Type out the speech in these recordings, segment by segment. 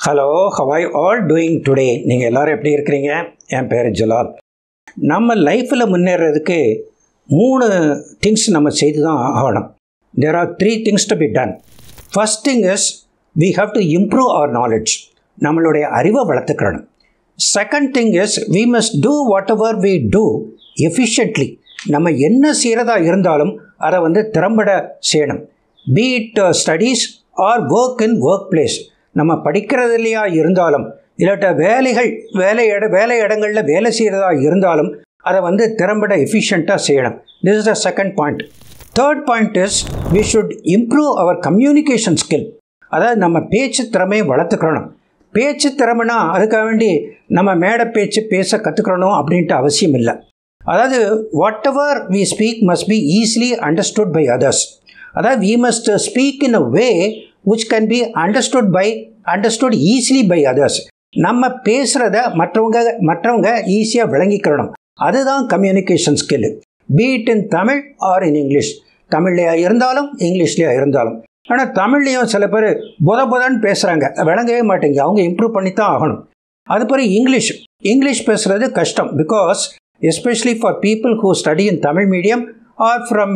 Hello how are you all doing today நீங்கள் எல்லோரும் எப்படி இருக்கிறீங்க என் பேர் ஜலால் நம்ம லைஃப்பில் முன்னேறதுக்கு மூணு திங்ஸ் நம்ம செய்து தான் ஆகணும் there are three things to be done first thing is we have to improve our knowledge நம்மளுடைய அறிவை வளர்த்துக்கணும் second thing is we must do whatever we do efficiently நம்ம என்ன செய்கிறதா இருந்தாலும் அதை வந்து திறம்பட செய்யணும் be it studies or work in work place நம்ம படிக்கிறதுலையா இருந்தாலும் இல்லாட்ட வேலைகள் வேலை இட வேலை இடங்களில் வேலை செய்கிறதா இருந்தாலும் அதை வந்து திறம்பட எஃபிஷியண்ட்டாக செய்யணும் this is the second point third point is we should improve our communication skill அதாவது நம்ம பேச்சு திறமையை வளர்த்துக்கிறணும் பேச்சு திறமைனா அதுக்காக வேண்டி நம்ம மேடை பேச்சு பேச கற்றுக்கிறணும் அப்படின்ட்டு அவசியம் இல்லை அதாவது whatever we speak must be easily understood by others அதாவது we must speak in a way which can be understood by understood easily by others நம்ம பேசுகிறத மற்றவங்க மற்றவங்க ஈஸியாக விளங்கிக்கிறணும் அதுதான் communication skill be it in Tamil or in English தமிழ்லையா இருந்தாலும் இங்கிலீஷ்லையா இருந்தாலும் ஆனால் தமிழ்லேயும் சில பேர் புத புதன்னு பேசுகிறாங்க விளங்கவே மாட்டேங்க அவங்க இம்ப்ரூவ் பண்ணி தான் ஆகணும் அது பிறகு இங்கிலீஷ் இங்கிலீஷ் பேசுகிறது கஷ்டம் because especially for people who study in Tamil medium or from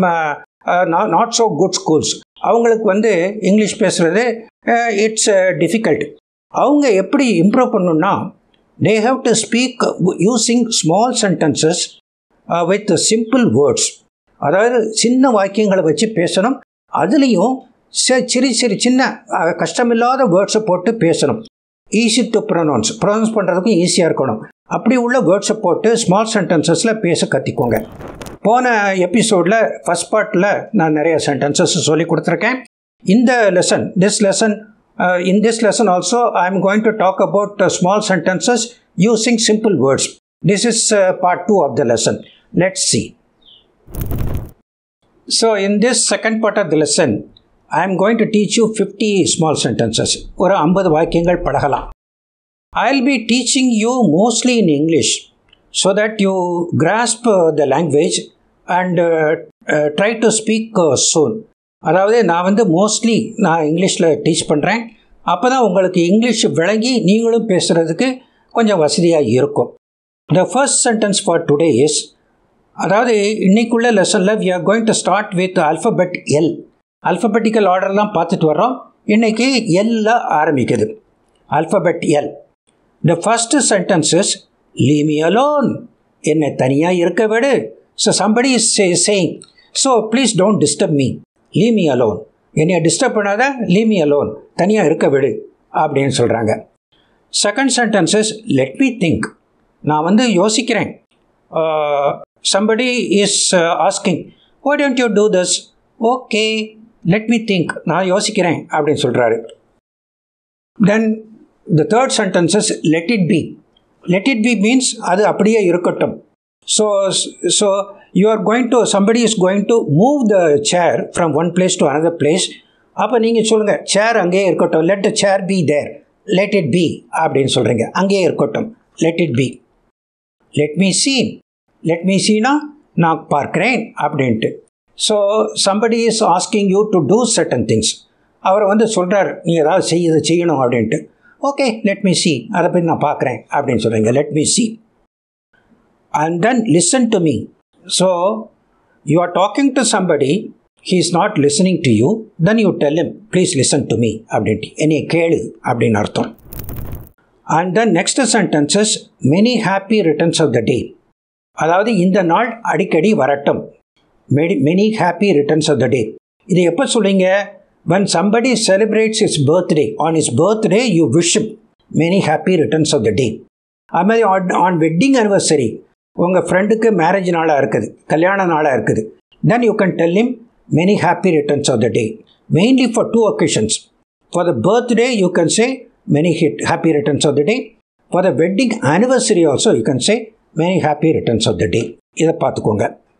not so good schools அவங்களுக்கு வந்து இங்கிலீஷ் பேசுகிறது இட்ஸ் டிஃபிகல்ட் அவங்க எப்படி இம்ப்ரூவ் பண்ணணுன்னா they have to speak using small sentences with simple words அதாவது சின்ன வாக்கியங்களை வச்சு பேசணும் அதுலேயும் சிறு சிறு சின்ன கஷ்டமில்லாத வேர்ட்ஸை போட்டு பேசணும் ஈஸி டு ப்ரொனவுன்ஸ் ப்ரொனவுன்ஸ் பண்ணுறதுக்கும் ஈஸியாக இருக்கணும் அப்படி உள்ள வேர்ட்ஸை போட்டு ஸ்மால் சென்டென்சஸில் பேச கற்றுக்கோங்க போன எபிசோடில் ஃபஸ்ட் பார்ட்டில் நான் நிறைய சென்டென்சஸ் சொல்லி கொடுத்துருக்கேன் இந்த lesson this lesson in this lesson also I am going to talk about small sentences using simple words this is part two of the lesson let's see so in this second part of the lesson I am going to teach you fifty small sentences ஒரு ஐம்பது வாக்கியங்கள் பழகலாம் I will be teaching you mostly in English so that you grasp the language and try to speak zone அதாவது நான் வந்து mostly நான் இங்கிலீஷில் teach பண்ணுறேன் அப்போ தான் உங்களுக்கு இங்கிலீஷ் விளங்கி நீங்களும் பேசுகிறதுக்கு கொஞ்சம் வசதியாக இருக்கும் the first sentence for today is அதாவது இன்னைக்குள்ள லெசனில் we are going to start with alphabet L alphabetical order தான் பார்த்துட்டு வர்றோம் இன்றைக்கி எல்ல ஆரம்பிக்குது alphabet L the first sentence is leave me alone என்னை தனியாக இருக்க விடு so somebody is saying so please don't disturb me leave me alone என்னை டிஸ்டர்ப் பண்ணாத லீமி அலோன் தனியாக இருக்க விடு அப்படின்னு சொல்கிறாங்க second sentence is let me think நான் வந்து யோசிக்கிறேன் somebody is asking oh don't you do this okay let me think நான் யோசிக்கிறேன் அப்படின்னு சொல்கிறாரு then the third sentences let it be let it be means அது அப்படியே இருக்கட்டும் so so you are going to somebody is going to move the chair from one place to another place அப்போ நீங்கள் சொல்லுங்கள் சேர் அங்கேயே இருக்கட்டும் let the chair be there let it be அப்படின்னு சொல்கிறீங்க அங்கேயே இருக்கட்டும் let it be let me see let me சீனா நான் பார்க்குறேன் அப்படின்ட்டு so somebody is asking you to do certain things அவர் வந்து சொல்கிறார் நீ ஏதாவது செய்ய செய்யணும் அப்படின்ட்டு ஓகே லெட் மீ சி அதை பற்றி நான் பார்க்குறேன் அப்படின்னு சொல்கிறீங்க let me see and then listen to me so you are talking to somebody he is not listening to you then you tell him please listen to me அப்படின்ட்டு என்னைய கேளு அப்படின்னு அர்த்தம் and then next sentences many happy returns of the day அதாவது இந்த நாள் அடிக்கடி வரட்டும் many many happy returns of the day இது எப்போ சொல்லுவீங்க when somebody celebrates his birthday on his birthday you wish many happy returns of the day அது மாதிரி ஆன் ஆன் வெட்டிங் அனிவர்சரி உங்கள் ஃப்ரெண்டுக்கு மேரேஜ் நாளாக இருக்குது கல்யாண நாளாக இருக்குது then you can tell him many happy returns of the day mainly for two occasions for the birthday you can say many hit happy returns of the day for the wedding anniversary also you can say many happy returns of the day இதை பார்த்துக்கோங்க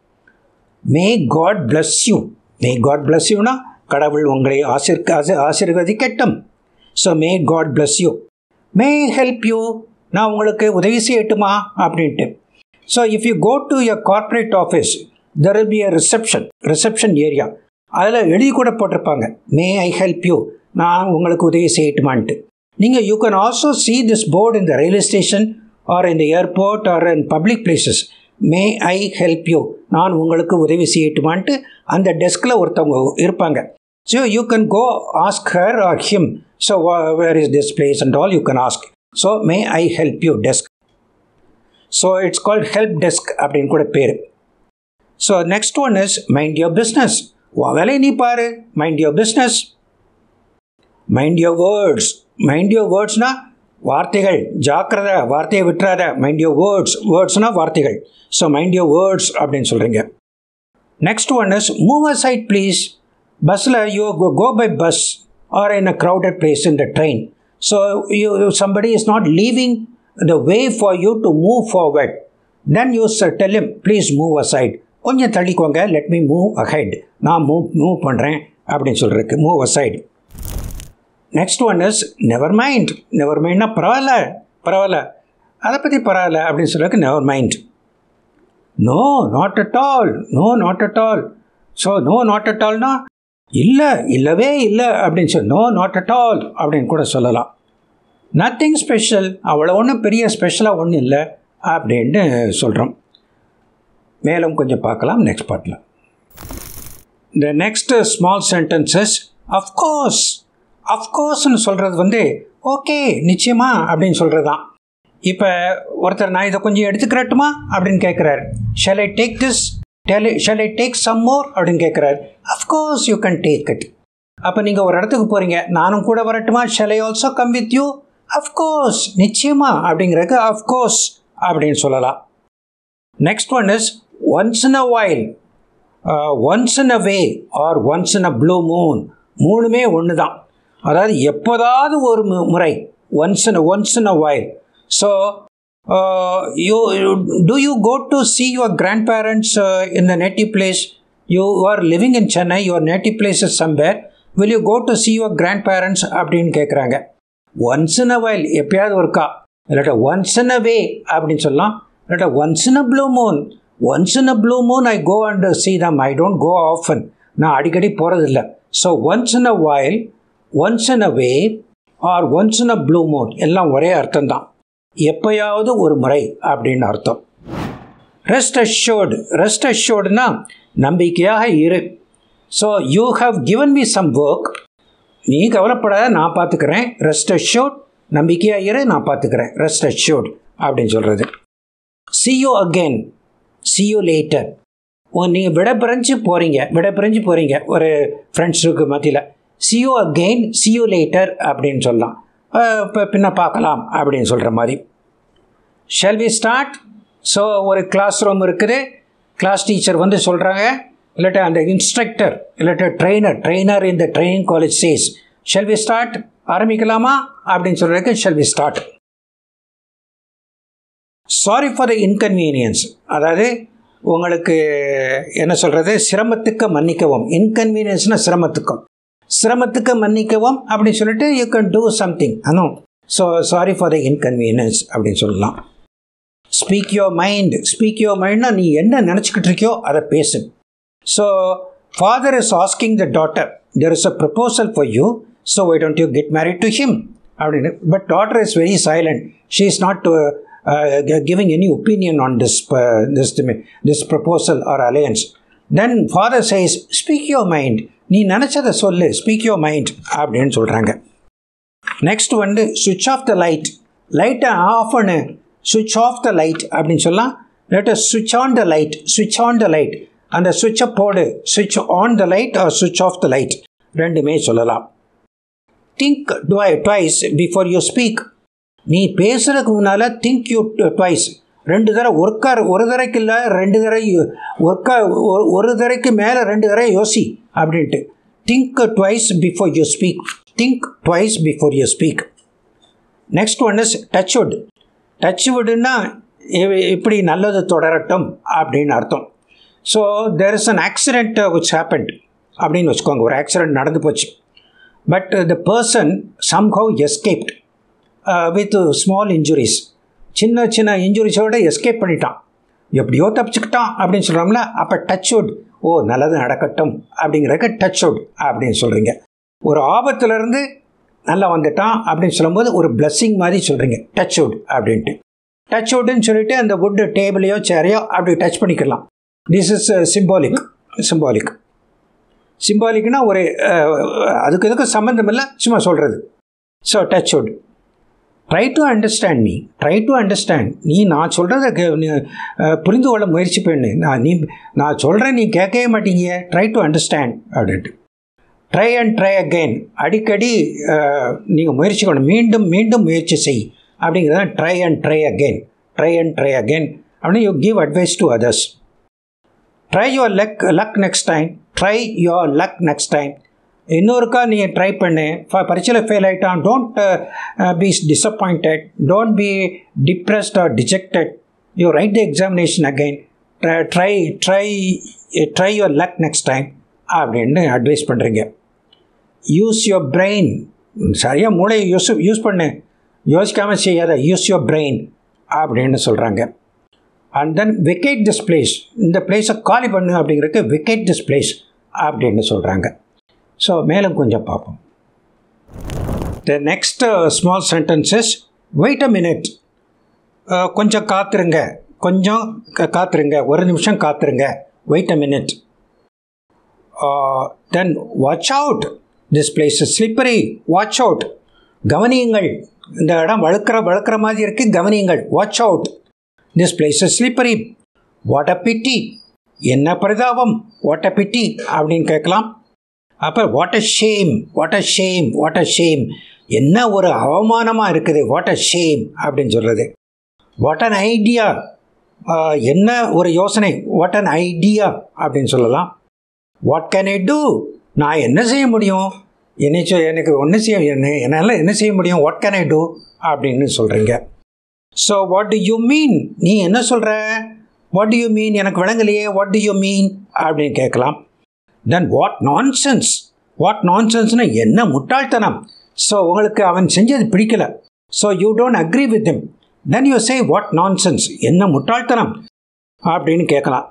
may God bless you may God bless யூனா கடவுள் உங்களை ஆசிர் ஆசீர்வதிக்கட்டும் so may God bless you may help you நான் உங்களுக்கு உதவி செய்யட்டுமா அப்படின்ட்டு so if you go to a corporate office there will be a reception reception area அதில் எழுதி கூட போட்டிருப்பாங்க மே ஐ ஹெல்ப் யூ நான் உங்களுக்கு உதவி செய்யட்டுமான்ட்டு நீங்கள் you can also see this board in the railway station or in the airport or in public places may I help you நான் உங்களுக்கு உதவி செய்யட்டுமான்ட்டு அந்த டெஸ்கில் ஒருத்தவங்க இருப்பாங்க so you can go ask her or him so where is this place and all you can ask so may I help you desk so it's called help desk அப்படின்னு கூட பேர் so next one is mind your business வேலையை நீ பாரு mind your business mind your words mind your வேர்ட்ஸ்னா வார்த்தைகள் ஜாக்கிரதை வார்த்தையை விட்டுறாத மைண்ட் யோர் வேர்ட்ஸ் வேர்ட்ஸ்னால் வார்த்தைகள் ஸோ மைண்ட் யோர் வேர்ட்ஸ் அப்படின்னு சொல்கிறீங்க next one is move aside please பஸ்ஸில் you go by bus or in a crowded place in the train so you somebody is not leaving the way for you to move forward then you tell him please move aside கொஞ்சம் தள்ளிக்கோங்க let me move ahead நான் move move பண்ணுறேன் அப்படின்னு சொல்கிறதுக்கு move aside next one is never mind never மைண்ட்னா பரவாயில்ல பரவாயில்ல அதை பற்றி பரவாயில்ல அப்படின்னு சொல்கிறதுக்கு never mind no not at all no not at all so no not at ஆல்னா இல்லை இல்லவே இல்லை அப்படின்னு சொல்லி நோ நாட் அட் ஆல் அப்படின்னு கூட சொல்லலாம் நத்திங் ஸ்பெஷல் அவ்வளோ ஒன்றும் பெரிய ஸ்பெஷலாக ஒன்றும் இல்லை அப்படின்ட்டு சொல்கிறோம் மேலும் கொஞ்சம் பார்க்கலாம் நெக்ஸ்ட் பார்ட்டில் இந்த நெக்ஸ்ட் ஸ்மால் சென்டென்சஸ் அஃப்கோர்ஸ் அஃப்கோர்ஸ்னு சொல்கிறது வந்து ஓகே நிச்சயமா அப்படின்னு சொல்கிறது தான் இப்போ ஒருத்தர் நான் இதை கொஞ்சம் எடுத்துக்கிறட்டுமா அப்படின்னு கேட்குறாரு shall I take this tell shall I take some more அப்படின்னு கேட்குறாரு of course you can take it அப்போ நீங்கள் ஒரு இடத்துக்கு போகிறீங்க நானும் கூட வரட்டுமா shall I also come with you of course நிச்சயமா அப்படிங்கிறதுக்கு அஃப்கோர்ஸ் அப்படின்னு சொல்லலாம் next one is once in a while once in a way or once in a blue moon மூணுமே ஒன்று தான் அதாவது எப்போதாவது ஒரு முறை once in once in a while so you do you go to see your grandparents in the native place you are living in Chennai your native place is somewhere will you go to see your grandparents அப்படின்னு கேட்குறாங்க once in a while எப்பயாவது ஒருக்கா இல்லாட்டா once in a வே அப்படின்னு சொல்லலாம் இல்லாட்டா once in a blue moon once in a blue moon I go and see them I don't go often நான் அடிக்கடி போகிறதில்ல so once in a while once in a way or once in a blue moon எல்லாம் ஒரே அர்த்தம் தான் எப்பயாவது ஒரு முறை அப்படின்னு அர்த்தம் ரெஸ்ட் அஷ்யோர்டு ரெஸ்ட் அஷ்யோர்டுனா நம்பிக்கையாக இரு so you have given me some work நீ கவலைப்படாத நான் பார்த்துக்கிறேன் ரெஸ்ட் அஷ்யோர்ட் நம்பிக்கையாக இரு நான் பார்த்துக்கிறேன் ரெஸ்ட் அஷ்யோர்ட் அப்படின்னு சொல்கிறது see you again see you later ஓ நீங்கள் விட பிரிஞ்சு போகிறீங்க விட பிரிஞ்சு போகிறீங்க ஒரு ஃப்ரெண்ட்ஸுக்கு மத்தியில் see you again see you later அப்படின்னு சொல்லலாம் இப்போ பின்ன பார்க்கலாம் அப்படின்னு சொல்கிற மாதிரி ஷெல் வி ஸ்டார்ட் ஸோ ஒரு கிளாஸ் ரூம் இருக்குது கிளாஸ் டீச்சர் வந்து சொல்கிறாங்க இல்லாட்ட அந்த இன்ஸ்ட்ரக்டர் இல்லாட்ட ட்ரெயினர் ட்ரெயினர் இந்த training college says shall we start ஆரம்பிக்கலாமா அப்படின்னு சொல்கிறதுக்கு shall we start sorry for the inconvenience அதாவது உங்களுக்கு என்ன சொல்கிறது சிரமத்துக்கு மன்னிக்கவும் இன்கன்வீனியன்ஸ்னால் சிரமத்துக்கும் சிரமத்துக்கு மன்னிக்கவும் அப்படின்னு சொல்லிட்டு யூ கேன் டூ சம்திங் அனோ so sorry for the inconvenience அப்படின்னு சொல்லலாம் speak your mind speak your மைண்ட்னா நீ என்ன நினச்சிக்கிட்டு இருக்கியோ அதை பேசு so father is asking the daughter there is a proposal for you so why don't you get married to him அப்படின்னு but daughter is very silent she is not giving any opinion on this uh, this this proposal or alliance then father says speak your mind நீ நினச்சதை சொல்லு speak your mind அப்படின்னு சொல்கிறாங்க next வந்து சுவிட்ச் of the light லைட்டை of பண்ணு சுவிட்ச் ஆஃப் த லைட் அப்படின்னு சொல்லலாம் இல்லாட்ட சுவிட்ச் ஆன் த லைட் சுவிட்ச் ஆன் த லைட் அந்த சுவிட்சை போடு சுவிட்ச் ஆன் த லைட் ஆர் சுவிட்ச் ஆஃப் த லைட் ரெண்டுமே சொல்லலாம் think டுவை twice before you speak நீ பேசுகிறதுக்கு முன்னால் திங்க் யூ ட்வைஸ் ரெண்டு தடவை ஒர்க்கா ஒரு தடவைக்கு இல்லை ரெண்டு தடவை ஒர்க்கா ஒரு தடவைக்கு மேலே ரெண்டு தடவை யோசி அப்படின்ட்டு think twice before you speak think twice before you speak next one is touch wood touch வுட்னா இப்படி நல்லது தொடரட்டும் அப்படின்னு அர்த்தம் so there is an accident which happened அப்படின்னு வச்சுக்கோங்க ஒரு ஆக்சிடெண்ட் நடந்து போச்சு but the person somehow escaped with small injuries சின்ன சின்ன இன்ஜுரிஸோடு எஸ்கேப் பண்ணிட்டான் எப்படியோ தப்பிச்சுக்கிட்டான் அப்படின்னு சொல்கிறோம்ல அப்போ டச் வுட் ஓ நல்லது நடக்கட்டும் அப்படிங்கிறக்க டச் வுட் அப்படின்னு சொல்கிறீங்க ஒரு ஆபத்துலேருந்து நல்லா வந்துட்டான் அப்படின்னு சொல்லும்போது ஒரு பிளஸ்ஸிங் மாதிரி சொல்கிறீங்க டச் வுட் அப்படின்ட்டு டச் வுட்னு சொல்லிட்டு அந்த வுட்டு டேபிளையோ சேரையோ அப்படி டச் பண்ணிக்கலாம் திஸ் இஸ் சிம்பாலிக் சிம்பாலிக் சிம்பாலிக்னா ஒரு அதுக்கு எதுக்கும் சம்மந்தம் இல்லை சும்மா சொல்கிறது so touch wood try to understand me try to understand நீ நான் சொல்கிறத புரிந்து கொள்ள முயற்சி பண்ணு நான் நீ நான் சொல்கிறேன் நீ கேட்கவே மாட்டீங்க ட்ரை டு அண்டர்ஸ்டாண்ட் அப்படின்ட்டு ட்ரை அண்ட் ட்ரை அகெயின் அடிக்கடி நீங்கள் முயற்சி பண்ணணும் மீண்டும் மீண்டும் முயற்சி செய் அப்படிங்கிறத try and try again try and try again அப்படின்னு you give advice to others try your luck luck next time try your luck next time இன்னொருக்கா நீங்கள் ட்ரை பண்ணு பரீட்சையில் ஃபெயில் ஆகிட்டான் don't be disappointed don't be depressed or dejected you write the examination again try try try your luck next time அப்படின்னு advice பண்ணுறீங்க use your brain சரியாக மூளையை use use பண்ணு யோசிக்காமல் செய்யாத யூஸ் யுவர் பிரெயின் அப்படின்னு சொல்கிறாங்க and then vacate this place இந்த பிளேஸை காலி பண்ணு அப்படிங்கிறதுக்கு வெக்கேட் திஸ் பிளேஸ் அப்படின்னு சொல்கிறாங்க ஸோ மேலும் கொஞ்சம் பார்ப்போம் the next small sentences wait a minute கொஞ்சம் காத்துருங்க கொஞ்சம் காத்துருங்க ஒரு நிமிஷம் காத்துருங்க wait a minute then watch out this place slippery watch out கவனியுங்கள் இந்த இடம் வழுக்கிற வழுக்கிற மாதிரி இருக்குது கவனியுங்கள் watch out this place slippery what a pity என்ன பரிதாபம் வாட் அ பிட்டி அப்படின்னு கேட்கலாம் அப்போ what a shame what a shame what a shame என்ன ஒரு அவமானமாக இருக்குது வாட் அ ஷேம் அப்படின்னு சொல்கிறது வாட் அன் ஐடியா என்ன ஒரு யோசனை வாட் அன் ஐடியா அப்படின்னு சொல்லலாம் வாட் கேன் ஐ டூ நான் என்ன செய்ய முடியும் என்னை எனக்கு ஒன்று செய்ய என்ன என்னால் என்ன செய்ய முடியும் வாட் கேன் ஐ டூ அப்படின்னு சொல்கிறீங்க so what do you mean நீ என்ன சொல்கிற வாட் டு யூ மீன் எனக்கு விளங்கலையே வாட் டு யூ மீன் அப்படின்னு கேட்கலாம் தென் வாட் நான்சென்ஸ் வாட் நான்சென்ஸ்னால் என்ன முட்டாள்தனம் ஸோ உங்களுக்கு அவன் செஞ்சது பிடிக்கல so you don't agree with him then you say what nonsense என்ன முட்டாள்தனம் அப்படின்னு கேட்கலாம்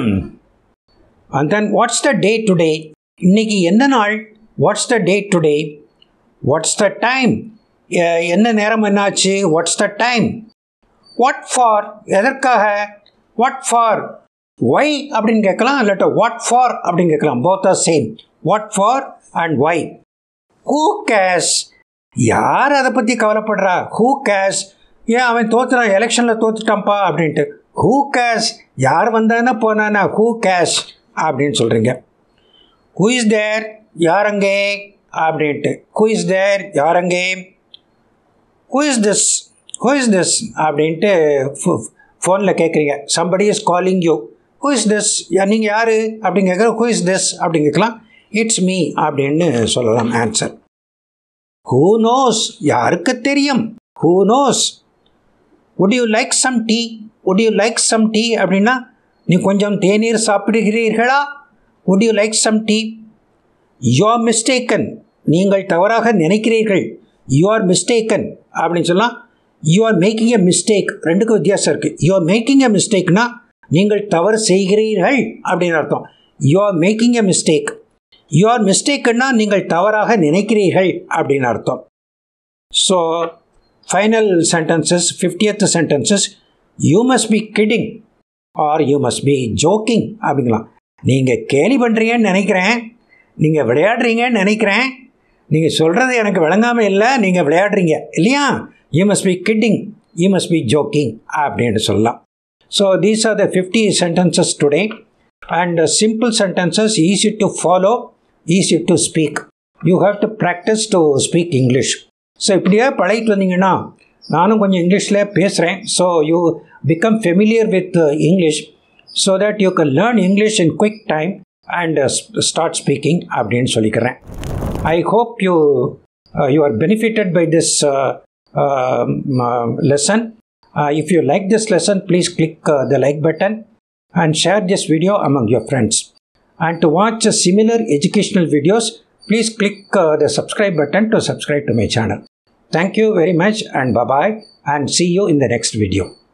and then what's the day today இன்னைக்கு என்ன நாள் what's the day today what's the time என்ன நேரம் என்னாச்சு watts the time what for எதற்காக வாட் ஃபார் ஒய் அப்படின்னு கேட்கலாம் இல்லாட்ட வாட் ஃபார் அப்படின்னு கேட்கலாம் both are same what for and why who cares யார் அதை பற்றி கவலைப்படுறா ஹூ கேஸ் ஏன் அவன் தோத்துறான் எலெக்ஷனில் தோத்துட்டான்ப்பா அப்படின்ட்டு ஹூ கேஸ் யார் வந்தானா போனானா ஹூ கேஷ் அப்படின்னு சொல்கிறீங்க ஹூ இஸ் தேர் யாரங்கே அப்படின்ட்டு ஹூ இஸ் தேர் யாரங்கே who is this who is this அப்படின்ட்டு ஃபோனில் கேட்குறீங்க somebody is calling you who is this நீங்கள் யார் அப்படின்னு கேட்குற ஹூ இஸ் திஸ் அப்படின்னு கேட்கலாம் இட்ஸ் மீ அப்படின்னு சொல்லலாம் ஆன்சர் ஹூ நோஸ் யாருக்கு தெரியும் who knows would you like some tea would you like some tea அப்படின்னா நீ கொஞ்சம் தேநீர் சாப்பிடுகிறீர்களா would you like some tea you are mistaken நீங்கள் தவறாக நினைக்கிறீர்கள் யூ ஆர் மிஸ்டேக்கன் அப்படின்னு சொல்லலாம் you are making a mistake ரெண்டுக்கும் வித்தியாசம் இருக்குது யூ ஆர் மேக்கிங் எ மிஸ்டேக்னா நீங்கள் தவறு செய்கிறீர்கள் அப்படின்னு அர்த்தம் you are making a mistake you are மிஸ்டேக்குன்னா நீங்கள் தவறாக நினைக்கிறீர்கள் அப்படின்னு அர்த்தம் so final sentences fiftieth sentences you must be kidding or you must be joking அப்படிங்களாம் நீங்கள் கேலி பண்ணுறீங்கன்னு நினைக்கிறேன் நீங்கள் விளையாடுறீங்கன்னு நினைக்கிறேன் நீங்கள் சொல்கிறது எனக்கு விளங்காமல் இல்லை நீங்கள் விளையாடுறீங்க இல்லையா you must be kidding you must be joking அப்படின்னு சொல்லலாம் so these are the fifty sentences today and simple sentences easy to follow easy to speak you have to practise to speak English so இப்படியே பழகிட்டு வந்தீங்கன்னா நானும் கொஞ்சம் இங்கிலீஷில் பேசுகிறேன் so you become familiar with English so that you can learn English in quick time and start speaking அப்படின்னு சொல்லிக்கிறேன் I hope you you R benefited by this lesson. Uh, if you like this lesson, please click uh, the like button and share this video among your friends. And to watch uh, similar educational videos, please click uh, the subscribe button to subscribe to my channel. Thank you very much and bye bye and see you in the next video.